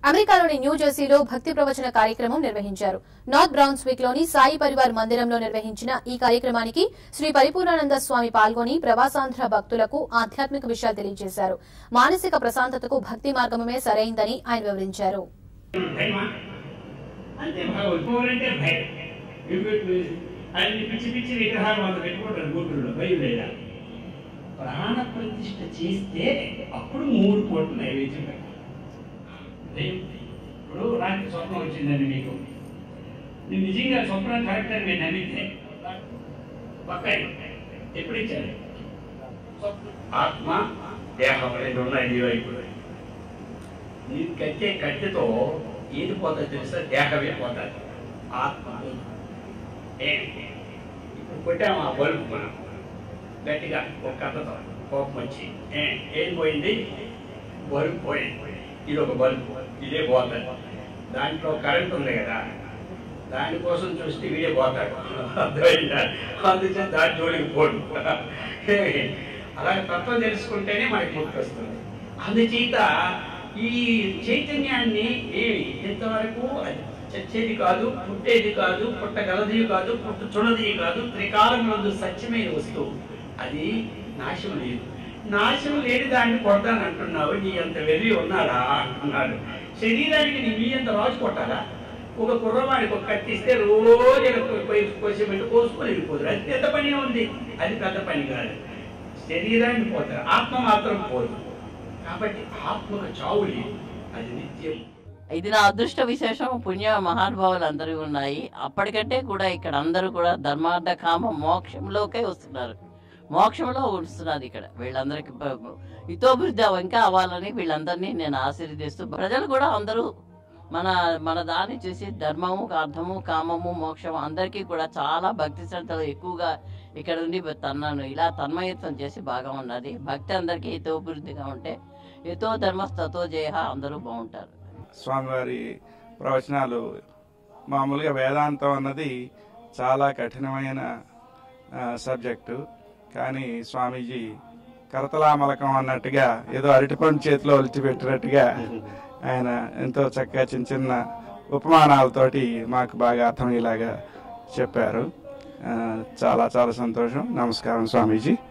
అమెరికాలోని న్యూ జెర్సీలో భక్తి ప్రవచన కార్యక్రమం నిర్వహించారు నార్త్ బ్రౌన్స్విక్ లోని సాయి పరివార్ మందిరంలో నిర్వహించిన ఈ కార్యక్రమానికి శ్రీ పరిపూర్ణానంద స్వామి పాల్గొని ప్రవాసాంధ్ర భక్తులకు ఆధ్యాత్మిక విషయాలు తెలియజేశారు మానసిక ప్రశాంతతకు భక్తి మార్గమే సరైందని ఆయన వివరించారు భయమా అంతే భగవంతుడంటే భయం ఇప్పుడు అన్ని పిచ్చి పిచ్చి విగ్రహాలు వాళ్ళు పెట్టుకుంటారు గుంటూరులో భయం లేదా ప్రాణ ప్రతిష్ఠ చేస్తే అప్పుడు మూడు కోట్లు నైవేద్యం పెట్టాలి భయం. ఇప్పుడు రాత్రి స్వప్నం వచ్చిందండి మీకు నేను నిజంగా స్వప్నం కరెక్ట్ అని నేను నమ్మితే పక్క ఎప్పుడు ఇచ్చారు ఆత్మ దేహం రెండు ఉన్నాయి నీ వైపు నీ కట్టే కట్టెతో ఏది పోతుంది తెలుసా దేహమే పోతుంది ఆత్మ పోదు. ఏ ఇప్పుడు కొట్టాము ఆ బల్బు మనం గట్టిగా ఒక కథతో కోపం వచ్చి ఏ ఏం పోయింది బల్బు పోయింది ఇది ఒక బల్బు ఇదే పోతుంది దాంట్లో కరెంట్ ఉంది కదా దానికోసం చూస్తే వీడే పోతాడు అర్థమైందా అందుచే దాని జోలికి పోడు అలాగే తత్వం తెలుసుకుంటేనే మనకి ముక్తి వస్తుంది అందుచేత ఈ చైతన్యాన్ని ఏమి ఎంతవరకు అది చచ్చేది కాదు పుట్టేది కాదు పుట్టగలది కాదు పుట్టుచున్నది కాదు త్రికాలం నందు సత్యమైన వస్తువు అది నాశం లేదు నాశం లేని దాన్ని కొడతాను అంటున్నావు నీ అంత వెర్రి ఉన్నాడా అంటున్నాడు శరీరానికి నీ మీ అంత రాజు కొట్టాలా ఒక కుర్రవాడికి ఒక కత్తిస్తే రోజు ఇలా కొ- కొ- కోసి పెట్టి కోసుకొని వెళ్ళిపోతారు అది పెద్ద పని ఉంది అది పెద్ద పని కాదు శరీరాన్ని పోతారు ఆత్మ మాత్రం పోదు కాబట్టి ఆత్మకు చావు లేదు అది నిత్యం ఇది నా అదృష్ట విశేషం పుణ్య మహానుభావులు అందరూ ఉన్నాయి అప్పటికంటే కూడా ఇక్కడ అందరూ కూడా ధర్మార్థ కామ మోక్షంలోకే వస్తున్నారు మోక్షంలో వస్తున్నారు ఇక్కడ వీళ్ళందరికీ ప- హితోభివృద్ధి ఇంకా అవ్వాలని వీళ్ళందరినీ నేను ఆశీర్వదిస్తూ ప్రజలు కూడా అందరూ మన మన దాన్ని చూసి ధర్మము అర్థము కామము మోక్షము అందరికీ కూడా చాలా భక్తి శ్రద్ధలు ఎక్కువగా ఇక్కడ ఉండి తన్నాను ఇలా తన్మయత్వం చేసి బాగా ఉన్నది భక్తి అందరికీ హితోభివృద్ధిగా ఉంటే హితో ధర్మస్తతో జయ అందరూ బాగుంటారు స్వామివారి ప్రవచనాలు మామూలుగా వేదాంతం అన్నది చాలా కఠినమైన ఆ, సబ్జెక్టు కానీ స్వామీజీ కరతలామలకం అన్నట్టుగా ఏదో అరటిపండు చేతిలో ఒలిచిపెట్టినట్టుగా ఆయన ఎంతో చక్కగా చిన్న చిన్న ఉపమానాలతోటి మాకు బాగా అర్థమయ్యేలాగా చెప్పారు ఆ, చాలా చాలా సంతోషం నమస్కారం స్వామీజీ